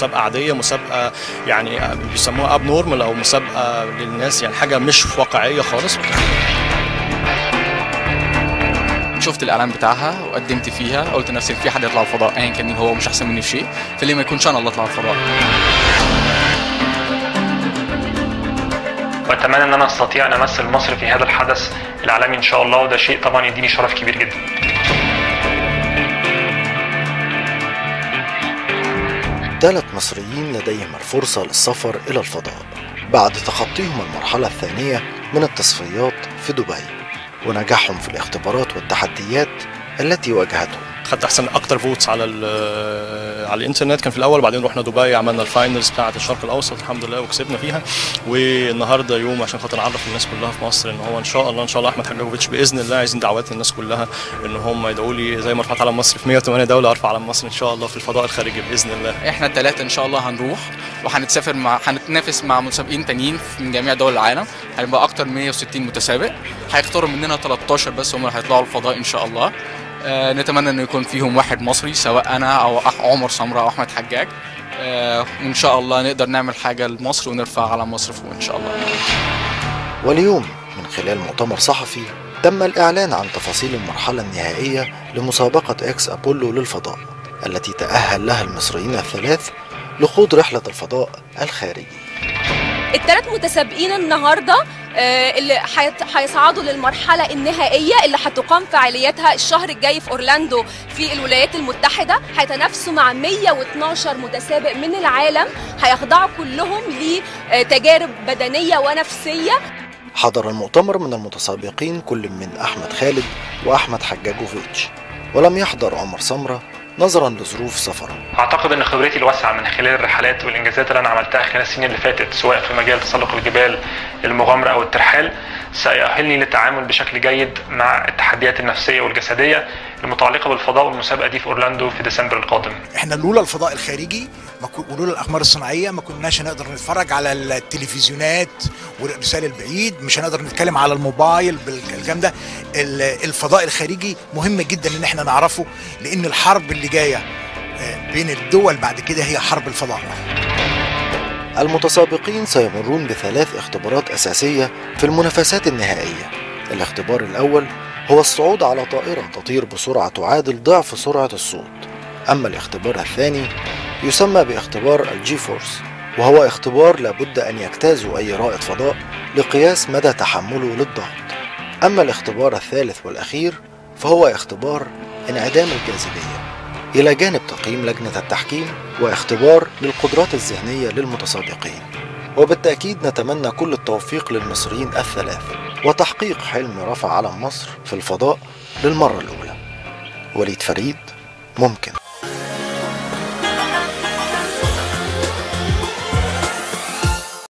مسابقه عاديه مسابقه يعني بيسموها اب نورمال او مسابقه للناس يعني حاجه مش واقعيه خالص شفت الاعلان بتاعها وقدمت فيها قلت لنفسي في حد يطلع الفضاء ايا كان مين هو مش احسن مني في شيء فليه ما يكونش انا اللي اطلع الفضاء واتمنى ان انا استطيع ان امثل مصر في هذا الحدث العالمي ان شاء الله وده شيء طبعا يديني شرف كبير جدا ثلاث مصريين لديهم الفرصة للسفر إلى الفضاء بعد تخطيهم المرحلة الثانية من التصفيات في دبي ونجاحهم في الاختبارات والتحديات التي واجهتهم خدت احسن اكتر فوتس على ال- على الانترنت كان في الاول بعدين رحنا دبي عملنا الفاينلز بتاعه الشرق الاوسط الحمد لله وكسبنا فيها والنهارده يوم عشان خاطر نعرف الناس كلها في مصر ان هو ان شاء الله ان شاء الله احمد حجاجوفيتش باذن الله عايزين دعوات للناس كلها ان هم يدعوا لي زي ما رفعت علم مصر في 108 دوله ارفع علم مصر ان شاء الله في الفضاء الخارجي باذن الله احنا الثلاثه ان شاء الله هنروح وهنتسافر مع هنتنافس مع متسابقين تانيين من جميع دول العالم هيبقى اكتر من 160 متسابق هيختاروا مننا 13 بس هم اللي هيطلعوا الفضاء ان شاء الله آه نتمنى انه يكون فيهم واحد مصري سواء انا او أح عمر سمره او احمد حجاج آه وان شاء الله نقدر نعمل حاجه لمصر ونرفع على مصر فوق ان شاء الله واليوم من خلال مؤتمر صحفي تم الإعلان عن تفاصيل المرحلة النهائية لمسابقة إكس أبولو للفضاء التي تأهل لها المصريين الثلاث لخوض رحلة الفضاء الخارجي الثلاث متسابقين النهارده آه، اللي هيت- هيصعدوا للمرحلة النهائية اللي هتقام فعالياتها الشهر الجاي في أورلاندو في الولايات المتحدة هيتنافسوا مع 112 متسابق من العالم هيخضعوا كلهم لتجارب بدنية ونفسية حضر المؤتمر من المتسابقين كل من أحمد خالد وأحمد حجاجوفيتش ولم يحضر عمر سمرة نظرا لظروف سفره اعتقد ان خبرتي الواسعه من خلال الرحلات والانجازات اللي انا عملتها خلال السنين اللي فاتت سواء في مجال تسلق الجبال المغامره او الترحال سيؤهلني للتعامل بشكل جيد مع التحديات النفسيه والجسديه المتعلقه بالفضاء والمسابقه دي في اورلاندو في ديسمبر القادم احنا لولا الفضاء الخارجي ما كو- ولولا الاقمار الصناعيه ما كناش هنقدر نتفرج على التلفزيونات والارسال البعيد مش هنقدر نتكلم على الموبايل بالكلام ده ال- الفضاء الخارجي مهم جدا ان احنا نعرفه لان الحرب اللي جايه آه، بين الدول بعد كده هي حرب الفضاء المتسابقين سيمرون بثلاث اختبارات أساسية في المنافسات النهائية الاختبار الأول هو الصعود على طائرة تطير بسرعة تعادل ضعف سرعة الصوت أما الاختبار الثاني يسمى باختبار الجي فورس وهو اختبار لابد أن يجتازه أي رائد فضاء لقياس مدى تحمله للضغط أما الاختبار الثالث والأخير فهو اختبار انعدام الجاذبية إلى جانب تقييم لجنة التحكيم واختبار للقدرات الذهنية للمتسابقين وبالتأكيد نتمنى كل التوفيق للمصريين الثلاث وتحقيق حلم رفع علم مصر في الفضاء للمرة الأولى وليد فريد ممكن